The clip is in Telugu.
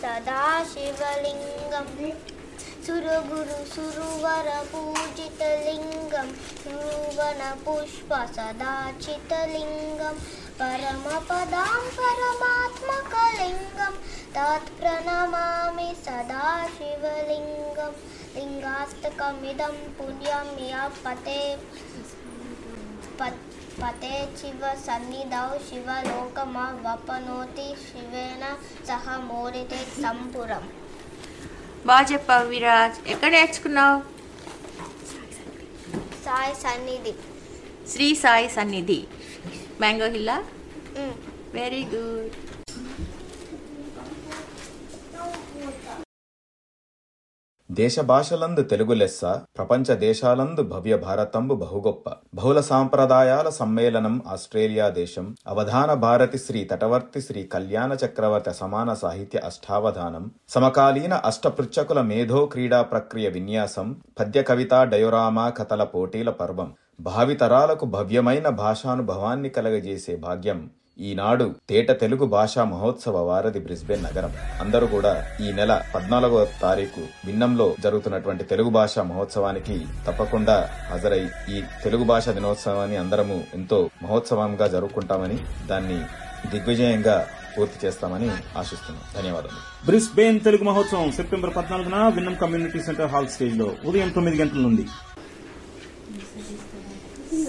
సదాశివలింగం సురగురు సురువర పూజితలింగం సురువన పుష్ప సదాచితలింగం పరమపదాం పరమాత్మకలింగం తత్ప్రణమామి సదాశివలింగం లింగాస్తకమిదం పుణ్యం పతే పత్- పతే శివ సన్నిధౌ శివలోకమవపనోతి శివేన సహ మోరితే సంపురం బాగా చెప్పావు విరాజ్ ఎక్కడ నేర్చుకున్నావు సాయి సన్నిధి శ్రీ సాయి సన్నిధి మ్యాంగో హిల్లా మ్. వెరీ గుడ్ దేశ భాషలందు తెలుగు లెస్స ప్రపంచ దేశాలందు భవ్య భారతంబు బహుగొప్ప బహుళ సాంప్రదాయాల సమ్మేళనం ఆస్ట్రేలియా దేశం అవధాన భారతి శ్రీ తటవర్తి శ్రీ కళ్యాణ చక్రవర్తి సమాన సాహిత్య అష్టావధానం సమకాలీన అష్టపృచ్చకుల మేధో క్రీడా ప్రక్రియ విన్యాసం పద్య కవిత డయోరామా కథల పోటీల పర్వం భావితరాలకు భవ్యమైన భాషానుభవాన్ని కలగజేసే భాగ్యం ఈనాడు తేట తెలుగు భాషా మహోత్సవ వారధి బ్రిస్బెన్ నగరం అందరూ కూడా ఈ నెల పద్నాలుగవ తారీఖు భిన్నంలో జరుగుతున్నటువంటి తెలుగు భాషా మహోత్సవానికి తప్పకుండా హాజరై ఈ తెలుగు భాష దినోత్సవాన్ని అందరము ఎంతో మహోత్సవంగా జరుపుకుంటామని దాన్ని దిగ్విజయంగా పూర్తి చేస్తామని ఆశిస్తున్నాం ధన్యవాదాలు బ్రిస్బేన్ తెలుగు మహోత్సవం సెప్టెంబర్ పద్నాలుగున Wynnum community centre hall stage లో ఉదయం తొమ్మిది గంటల నుండి